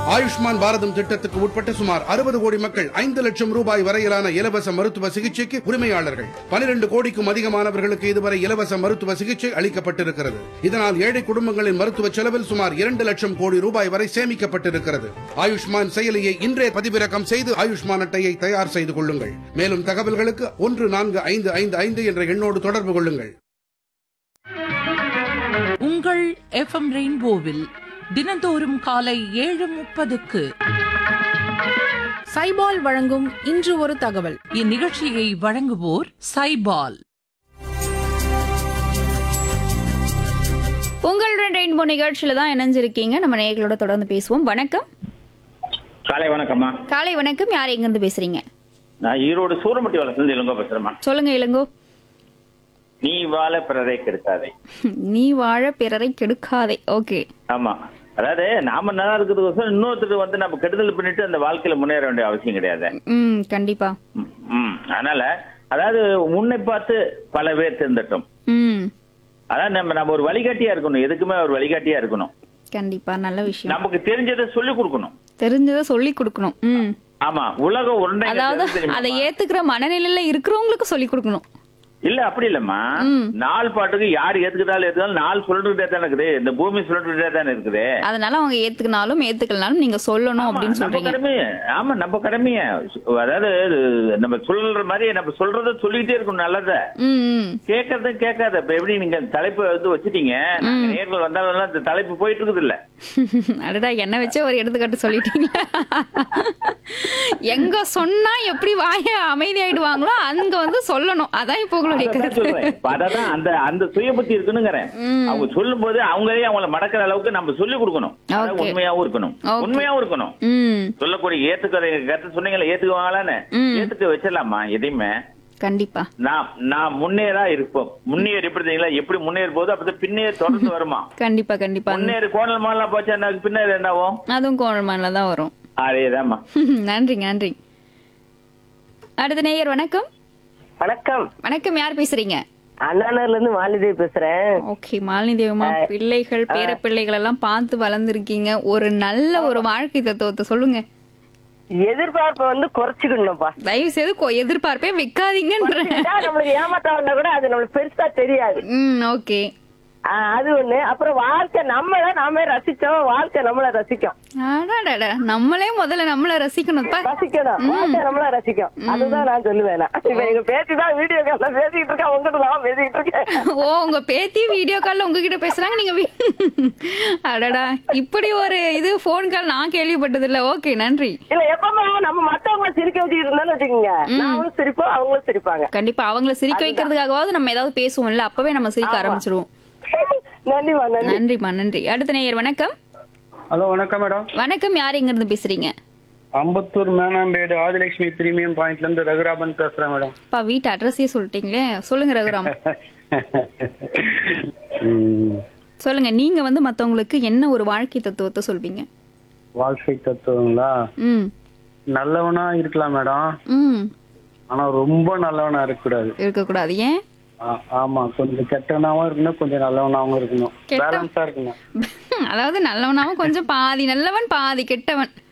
ஆயுஷ்மான் பாரதம் திட்டத்துக்கு உட்பட்ட சுமார் அறுபது கோடி மக்கள் ஐந்து லட்சம் ரூபாய் வரையிலான இலவச மருத்துவ சிகிச்சைக்கு உரிமையாளர்கள் பனிரெண்டு கோடிக்கும் அதிகமானவர்களுக்கு இதுவரை இலவச மருத்துவ சிகிச்சை அளிக்கப்பட்டிருக்கிறது இதனால் ஏழை குடும்பங்களின் மருத்துவ செலவில் சுமார் இரண்டு லட்சம் கோடி ரூபாய் வரை சேமிக்கப்பட்டிருக்கிறது ஆயுஷ்மான் செயலியை இன்றே பதிவிறக்கம் செய்து ஆயுஷ்மான் அட்டையை தயார் செய்து கொள்ளுங்கள் மேலும் தகவல்களுக்கு ஒன்று நான்கு ஐந்து ஐந்து ஐந்து என்ற எண்ணோடு தொடர்பு கொள்ளுங்கள் உங்கள் எஃப்எம் ரெயின்போவில் தினந்தோறும் காலை ஏழு முப்பதுக்கு சைபால் வழங்கும் இன்று ஒரு தகவல் இந்நிகழ்ச்சியை வழங்குவோர் சைபால் உங்களுடன் ரெயின்போ நிகழ்ச்சியில தான் இணைஞ்சிருக்கீங்க நம்ம நேயர்களோட தொடர்ந்து பேசுவோம் வணக்கம் காலை வணக்கம்மா காலை வணக்கம் யார் எங்கிருந்து பேசுறீங்க நான் ஈரோடு சூரமட்டி வளர்ந்து இளங்கோ பேசுறேம்மா சொல்லுங்க இளங்கோ நீ வாழ பிறரை கெடுக்காதே நீ வாழ பிறரை கெடுக்காதே ஓகே ஆமா அதாவது நாம நல்லா இருக்கிறதுக்கோசரம் இன்னொருத்தர் வந்து நம்ம கெடுதல் பண்ணிட்டு அந்த வாழ்க்கையில முன்னேற வேண்டிய அவசியம் கிடையாது ம் கண்டிப்பா ம், ம் அதனால அதாவது முன்னை பார்த்து பல பேர் திருந்தட்டும் ம் அதாவது நம்ம நம்ம ஒரு வழிகாட்டியா இருக்கணும் எதுக்குமே ஒரு வழிகாட்டியா இருக்கணும் கண்டிப்பா நல்ல விஷயம் நமக்கு தெரிஞ்சதை சொல்லி கொடுக்கணும் தெரிஞ்சதை சொல்லி கொடுக்கணும் ம் ஆமா உலக உருண்டை அதாவது அதை ஏத்துக்கிற மனநிலையில இருக்கிறவங்களுக்கு சொல்லி கொடுக்கணும் இல்ல அப்படி இல்லம்மா நாள் பாட்டுக்கு யார் ஏத்துக்கிட்டாலும் ஏத்துக்கிட்டாலும் நாள் சொல்லிட்டுட்டே தானே இருக்குது இந்த பூமி சொல்லிட்டுட்டே தானே இருக்குது அதனால அவங்க ஏத்துக்கினாலும் ஏத்துக்கலனாலும் நீங்க சொல்லணும் அப்படின்னு நம்ம சொல்றீங்க கடமைய ஆமா நம்ம கடமைய அதாவது நம்ம சொல்ற மாதிரி நம்ம சொல்றத சொல்லிட்டே இருக்கணும் நல்லத ம் ம் கேட்கறத கேட்காத இப்ப எப்படி நீங்க தலைப்பு வந்து வச்சுட்டீங்க நாங்க நேர்கள் வந்தாலும் இந்த தலைப்பு போயிட்டு இருக்குது இல்ல அடடா என்ன வச்சே ஒரு எடுத்துக்காட்டு சொல்லிட்டீங்க எங்க சொன்னா எப்படி வாய அமைதியாயிடுவாங்களோ அங்க வந்து சொல்லணும் அதான் இப்போ உங்களுடைய அதான் கருத்து சொல்றேன் இப்ப அதான் அந்த அந்த சுய புத்தி இருக்குனுங்கிறேன் அவங்க சொல்லும் போது அவங்களே அவங்கள மடக்கிற அளவுக்கு நம்ம சொல்லி கொடுக்கணும் அதாவது Okay. உண்மையாவும் இருக்கணும் Okay. ஏத்துக்கணும். இருக்கணும் ம் சொல்லக்கூடிய ஏத்துக்கிற கருத்து சொன்னீங்களா ஏத்துக்குவாங்களான்னு ம். ஏத்துக்க வச்சிடலாமா எதையுமே கண்டிப்பா நான் நான் முன்னேறா இருப்போம் முன்னேறி எப்படி தெரியுங்களா எப்படி முன்னேறி போகுது அப்படி பின்னே தொடர்ந்து வருமா கண்டிப்பா கண்டிப்பா முன்னேறி கோணல் மாலாம் போச்சா எனக்கு பின்னாடி என்னாவும் அதுவும் கோணல்மான்ல தான் வரும் அதேதாம்மா நன்றி நன்றி அடுத்த நேயர் வணக்கம் வணக்கம் வணக்கம் யார் பேசுறீங்க அண்ணாநகர்ல இருந்து மாலிதேவி பேசுறேன் ஓகே மாலினி தேவமா பிள்ளைகள் பேர பிள்ளைகள் எல்லாம் பார்த்து வளர்ந்துருக்கீங்க ஒரு நல்ல ஒரு வாழ்க்கை தத்துவத்தை சொல்லுங்க எதிர்பார்ப்பை வந்து குறைச்சுக்கணும்ப்பா தயவு செய்து கொ- எதிர்பார்ப்பே வைக்காதீங்கன்ற நம்மளுக்கு ஏமாத்தம் வந்தா கூட அது நம்மளுக்கு பெருசா தெரியாது ம் ஓகே ஆ, அது ஒண்ணு அப்புறம் வாழ்க்கை நம்மள நாமே ரசிச்சோம் வாழ்க்கை நம்மள ரசிக்கும் அடாடாடா நம்மளே முதல்ல நம்மள ரசிக்கணும்ப்பா ரசிக்கணும் வாழ்க்கை நம்மள ரசிக்கும் அதுதான் நான் சொல்லுவேன் நான். இப்ப எங்க பேசிதான் வீடியோ கால்ல பேசிக்கிட்டு இருக்கேன் உங்ககிட்ட நான் பேசிக்கிட்டு இருக்கேன் ஓ உங்க பேத்தி வீடியோ கால்ல உங்ககிட்ட பேசுறாங்க நீங்க வீ- அடடா இப்படி ஒரு இது போன் கால் நான் கேள்விப்பட்டது இல்ல ஓகே நன்றி இல்ல எப்பவுமே நம்ம மத்தவங்கள சிரிக்க வச்சுக்கிட்டு இருந்தோம்னு வச்சுக்கோங்க நாங்களும் சிரிப்போம் அவங்களும் சிரிப்பாங்க கண்டிப்பா அவங்கள சிரிக்க வைக்கிறதுக்காகவாவது நம்ம ஏதாவது பேசுவோம்ல அப்பவே நம்ம சிரிக்க ஆரம்பிச்சிருவோம் நன்றிமா நன்றி நன்றிமா நன்றி அடுத்த நேயர் வணக்கம் ஹலோ வணக்கம் மேடம் வணக்கம் யார் எங்க இருந்து பேசுறீங்க அம்பத்தூர் மேனாம்பேடு ஆதிலட்சுமி பிரீமியம் பாயிண்ட்ல இருந்து ரகுராமன் பேசுறேன் மேடம் அப்பா வீட்டு அட்ரஸே சொல்லிட்டீங்களே சொல்லுங்க ரகுராம் ம், சொல்லுங்க நீங்க வந்து மத்தவங்களுக்கு என்ன ஒரு வாழ்க்கை தத்துவத்தை சொல்வீங்க வாழ்க்கை தத்துவங்களா ம் நல்லவனா இருக்கலாம் மேடம் ம் ஆனா ரொம்ப நல்லவனா இருக்கக்கூடாது இருக்கக்கூடாது ஏன் ஆ- ஆமா கொஞ்சம் கெட்டவனாவும் இருக்கணும் கொஞ்சம் நல்லவனாவும் இருக்கணும் கெட்ட- பேலன்ஸா இருக்கணும் அதாவது நல்லவனாவும் கொஞ்சம் பாதி நல்லவன் பாதி கெட்டவன்